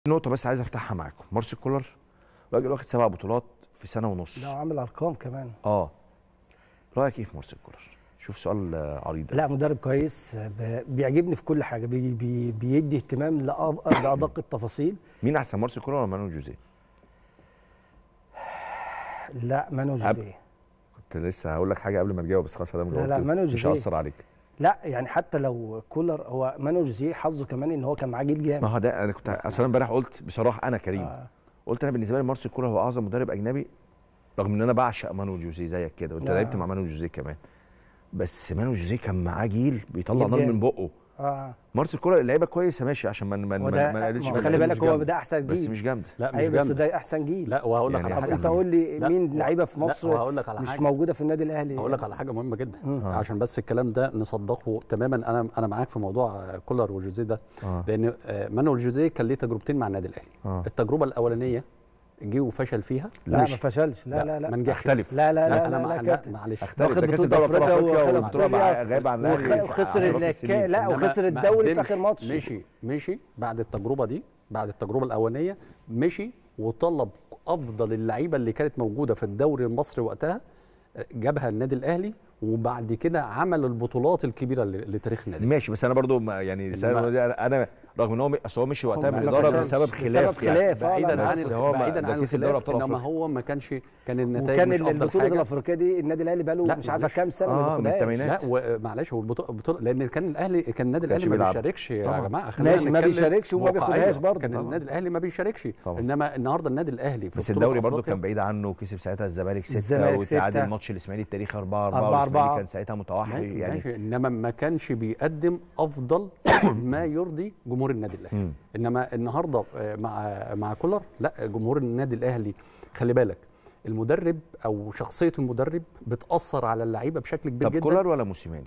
نقطه بس عايز افتحها معاكم مارسيل كولر راجل واخد سبع بطولات في سنه ونص لا عامل ارقام كمان اه رايك ايه في مارسيل كولر شوف سؤال آه، عريض لا مدرب كويس ب- بيعجبني في كل حاجه بي بي بيدي اهتمام لأ- لادق التفاصيل مين احسن مارسيل كولر ولا مانويل جوزيه لا مانو عب- جوزيه كنت لسه هقول لك حاجه قبل ما تجاوب بس خلاص ادام لا، جاوبت لا، مانويل مش جوزيه. هيأثر عليك لا يعني حتى لو كولر هو مانو جوزيه حظه كمان ان هو كان معاه جيل جامد ما هو ده انا كنت اصلا امبارح قلت بصراحه انا كريم آه. قلت انا بالنسبه لي مارسيل كولر هو اعظم مدرب اجنبي رغم ان انا بعشق مانويل جوزيه زيك كده وانت لا. لعبت مع مانويل جوزيه كمان بس مانويل جوزيه كان معاه جيل بيطلع جيل نار من جامد. بقه اه مارسيل كولر اللعيبه كويسه ماشي عشان ما ما هو ما ده ما قالتش ما هو بس خلي مش بالك هو جامدة. ده احسن بس جيل مش جامده لا مش ايوه بس جامد ده احسن جيل لا وهقول لك يعني على طب حاجه انت قول لي لا، مين و- لعيبه في لا، مصر وهقول لك على مش حاجة. موجوده في النادي الاهلي هقول لك على حاجه مهمه جدا مم. آه. عشان بس الكلام ده نصدقه تماما انا انا معاك في موضوع آه، كولر وجوزيه ده اه لان آه، مانويل جوزيه كان ليه تجربتين مع النادي الاهلي اه التجربه الاولانيه جه وفشل فيها لا ما مشي. فشلش لا لا ما لا نجحش اختلف لا لا لا انا لا مع- لا لا كابتن. معلش اختلف واخد ده كاس بطولة الدوري ابطال أفريقيا افريقيا وخد والبطوله مع- أفريقيا. غايب عن وخ- الاهلي وخسر عشرات الك- السنين. لا إنما وخسر ما الدوري في قدمش. اخر ماتش مشي مشي بعد التجربه دي بعد التجربه الاولانيه مشي وطلب افضل اللعيبه اللي كانت موجوده في الدوري المصري وقتها جابها النادي الاهلي وبعد كده عمل البطولات الكبيره ل- لتاريخ النادي ماشي بس انا برضو ما يعني إنما- انا انا رغم ان هو اصل هو مشي وقتها هو من ما الاداره فشلش. بسبب خلاف بسبب يعني. خلاف. آه، لا، بعيدا لا، عن بس ال- هو ما- بعيدا ده عن كيس الدوري الخلاف ابطال انما افريقيا هو ما كانش كان النتائج وكان مش افضل البطوله حاجه الافريقيه دي النادي الاهلي بقاله لا، مش عارفه معلش. كام سنه ما آه، من بياخدهاش. الثمانينات. لا ومعلش والبطوله البطوله لان كان الاهلي كان النادي كانش الاهلي ما بيلعب. بيشاركش يا طبعا. جماعه خلينا ماشي، ما نتكلم بيشاركش وما واقعية. بياخدهاش برضه. كان طبعا. النادي الاهلي ما بيشاركش طبعا. انما النهارده النادي الاهلي في بس بطولة الدوري برضو أفريقيا كان بعيد عنه وكسب ساعتها الزمالك 6 الزمالك وتعادل ستة. ماتش الاسماعيلي التاريخي 4 4 أربعة والاسماعيلي أربعة. كان ساعتها متوحد ماشي يعني ماشي انما ما كانش بيقدم افضل ما يرضي جمهور النادي الاهلي مم. انما النهارده آه، مع مع كولر لا جمهور النادي الاهلي خلي بالك المدرب او شخصيه المدرب بتاثر على اللعيبه بشكل كبير طب جدا كولر ولا موسيماني؟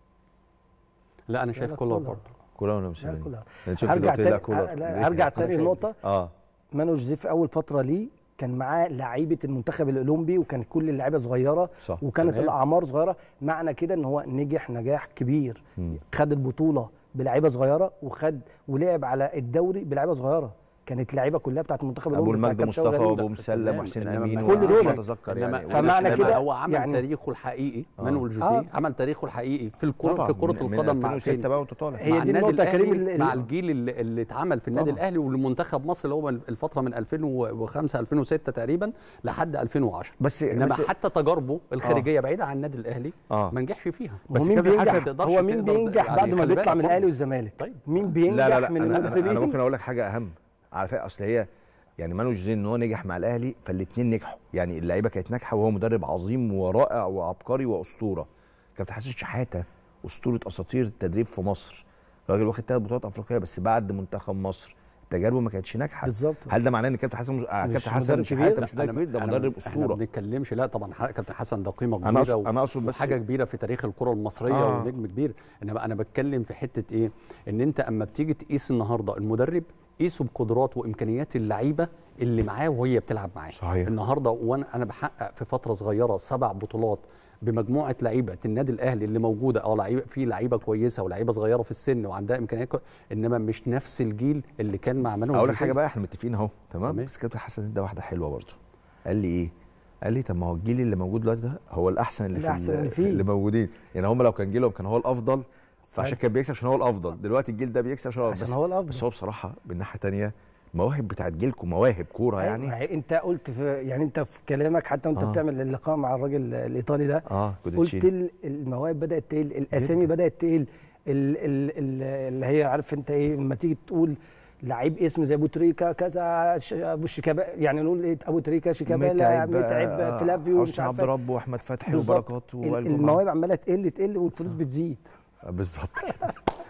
لا انا لا، شايف لا، كولر كولر. برضه كولر ولا لا، موسيماني؟ كولر. أنا شفت هرجع قلت لي لا تاني كولر لا، ليه؟ هرجع أنا تاني شايف النقطه اه مانو جوزيه في اول فتره ليه كان معاه لعيبه المنتخب الاولمبي وكان كل اللعيبه صغيره صح وكانت تمام. الاعمار صغيره معنى كده ان هو نجح نجاح كبير مم. خد البطوله بلعيبه صغيره وخد ولعب على الدوري بلعيبه صغيره كانت اللعيبه كلها بتاعت المنتخب ابو الاولمبي المجد بتاعت كابتن مصطفى غريب. وابو مسلم تمام. وحسين إنما امين كل وعلى دول. ما اتذكر إنما- يعني فمعنى إنما كده هو عمل يعني- تاريخه الحقيقي آه. مانويل جوزيه آه. عمل تاريخه الحقيقي في الكره طبعا في كره من- من القدم مع 2006 فين بقى وانت طالع هي مع دي النادي النقطة يا كريم الأهلي، اللي- مع الجيل اللي, اللي اتعمل في النادي طبعا. الاهلي والمنتخب مصر اللي هو الفتره من 2005 2006 تقريبا لحد 2010 بس انما بس حتى تجاربه الخارجيه بعيده عن النادي الاهلي اه ما نجحش فيها بس هو مين كابتن حسن بينجح تقدرش هو مين تقدر- بينجح يعني بعد ما خلي بيطلع بالك من برضه. الاهلي والزمالك طيب مين بينجح لا لا لا من أنا, أنا, انا المدربين ممكن اقول لك حاجه اهم على فكره اصل هي يعني مانو جوزيه ان هو نجح مع الاهلي فالاثنين نجحوا يعني اللعيبه كانت ناجحه وهو مدرب عظيم ورائع وعبقري واسطوره كابتن حسن شحاته اسطوره اساطير التدريب في مصر راجل واخد ثلاث بطولات افريقيه بس بعد منتخب مصر تجاربه ما كانتش ناجحه بالظبط هل ده معناه ان كابتن حسن آه، مش كابتن حسن مدرب شحاته كبير؟ مش مدرب كبير ده أنا- مدرب احنا اسطوره ما بنتكلمش لا طبعا ح- كابتن حسن ده قيمه انا كبيره اقصد انا اقصد بس حاجه كبيره في تاريخ الكره المصريه آه. آه. ونجم كبير انما انا بتكلم في حته ايه ان انت اما بتيجي تقيس النهارده المدرب قيسه بقدرات وامكانيات اللعيبه اللي معاه وهي بتلعب معاه صحيح. النهارده وانا انا بحقق في فتره صغيره سبع بطولات بمجموعه لعيبه النادي الاهلي اللي موجوده اه لعيبه في لعيبه كويسه ولعيبه صغيره في السن وعندها امكانيات كو... انما مش نفس الجيل اللي كان مع مانويل اقول لك جوزيه. حاجه بقى احنا متفقين اهو تمام تمام. بس كابتن حسن ادى واحده حلوه برضه قال لي ايه قال لي طب ما هو الجيل اللي موجود دلوقتي ده هو الاحسن اللي, الأحسن في اللي فيه. اللي موجودين يعني هم لو كان جيلهم كان هو الافضل فعشان كان بيكسب عشان هو الافضل دلوقتي الجيل ده بيكسب عشان هو عشان بس, هو الافضل بس هو بصراحه بالناحيه الثانيه المواهب بتاعت جيلكم مواهب كوره يعني يعني انت قلت في يعني انت في كلامك حتى وانت آه. بتعمل اللقاء مع الراجل الايطالي ده اه قلت كوتشيني ال- المواهب بدات تقل الاسامي بدات تقل ال- ال- ال- اللي هي عارف انت ايه لما تيجي تقول لعيب اسم زي ابو تريكا كذا ش- ابو شيكابالا يعني نقول ايه ابو تريكا شيكابالا متعب فلافيو مش حسني عارف عبد إيه. رب واحمد فتحي بالظبط. وبركات ال- وقلبه المواهب عماله تقل تقل والفلوس بتزيد بالظبط كده